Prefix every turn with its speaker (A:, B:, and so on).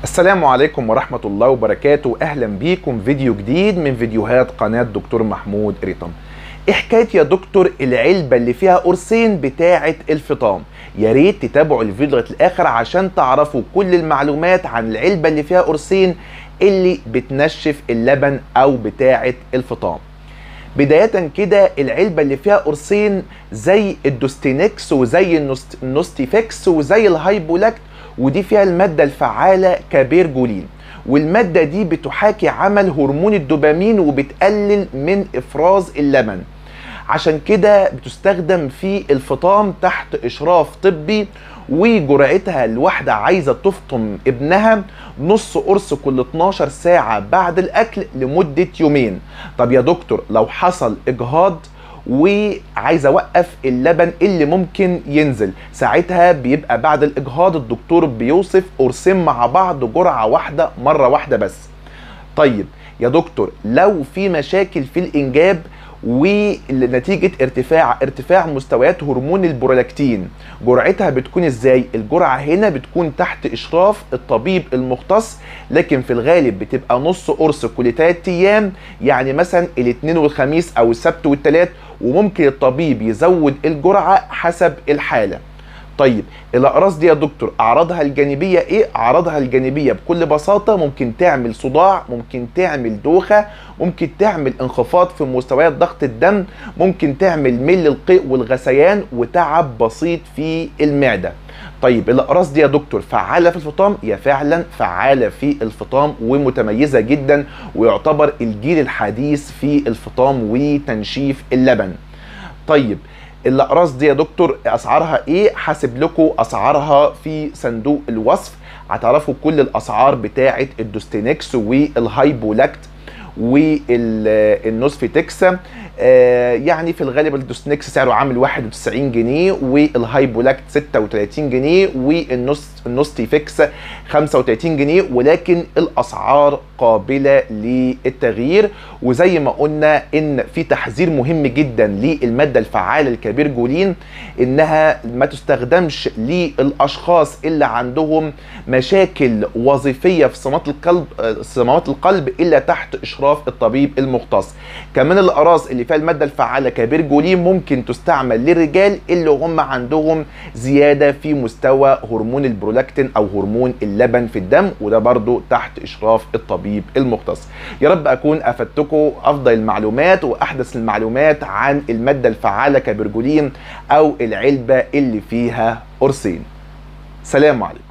A: السلام عليكم ورحمة الله وبركاته أهلا بيكم فيديو جديد من فيديوهات قناة دكتور محمود ريتم إيه حكاية يا دكتور العلبة اللي فيها قرصين بتاعة الفطام يا ريت تتابعوا الفيديو لغاية الآخر عشان تعرفوا كل المعلومات عن العلبة اللي فيها قرصين اللي بتنشف اللبن أو بتاعة الفطام بداية كده العلبة اللي فيها قرصين زي الدوستينكس وزي النوست- النوستيفكس وزي الهايبولاكت ودي فيها المادة الفعالة كبيرجولين والمادة دي بتحاكي عمل هرمون الدوبامين وبتقلل من إفراز اللبن عشان كده بتستخدم في الفطام تحت إشراف طبي وجرعتها الواحدة عايزة تفطم ابنها نص قرص كل 12 ساعة بعد الأكل لمدة يومين طب يا دكتور لو حصل إجهاض وعايز اوقف اللبن اللي ممكن ينزل ساعتها بيبقى بعد الاجهاض الدكتور بيوصف قرصين مع بعض جرعه واحده مره واحده بس طيب يا دكتور لو في مشاكل في الانجاب ونتيجه ارتفاع ارتفاع مستويات هرمون البرولاكتين جرعتها بتكون ازاي الجرعه هنا بتكون تحت اشراف الطبيب المختص لكن في الغالب بتبقى نص قرص كل 3 ايام يعني مثلا الاثنين والخميس او السبت والثلاث وممكن الطبيب يزود الجرعه حسب الحاله طيب الاقراص دي يا دكتور اعراضها الجانبيه ايه اعراضها الجانبيه بكل بساطه ممكن تعمل صداع ممكن تعمل دوخه ممكن تعمل انخفاض في مستويات ضغط الدم ممكن تعمل مل القيء والغثيان وتعب بسيط في المعده طيب الاقراص دي يا دكتور فعاله في الفطام هي فعلا فعاله في الفطام ومتميزه جدا ويعتبر الجيل الحديث في الفطام وتنشيف اللبن طيب الاقراص دي يا دكتور اسعارها ايه حاسب لكم اسعارها في صندوق الوصف هتعرفوا كل الاسعار بتاعه الدوستينكس والهايبولاكت والنوسفيتكس آه يعني في الغالب الدوستينكس سعره عامل 91 جنيه والهايبولاكت 36 جنيه والنوستيفكس 35 جنيه ولكن الاسعار قابله للتغيير وزي ما قلنا ان في تحذير مهم جدا للماده الفعاله الكبيرجولين انها ما تستخدمش للاشخاص اللي عندهم مشاكل وظيفيه في صمامات القلب صمامات القلب الا تحت اشراف الطبيب المختص كمان الاقراص اللي فيها الماده الفعاله كبيرجولين ممكن تستعمل للرجال اللي هم عندهم زياده في مستوى هرمون البرولاكتين او هرمون اللبن في الدم وده برضو تحت اشراف الطبيب المختص يا رب اكون افدتكم افضل المعلومات واحدث المعلومات عن الماده الفعاله كبرجولين او العلبه اللي فيها قرصين سلام عليكم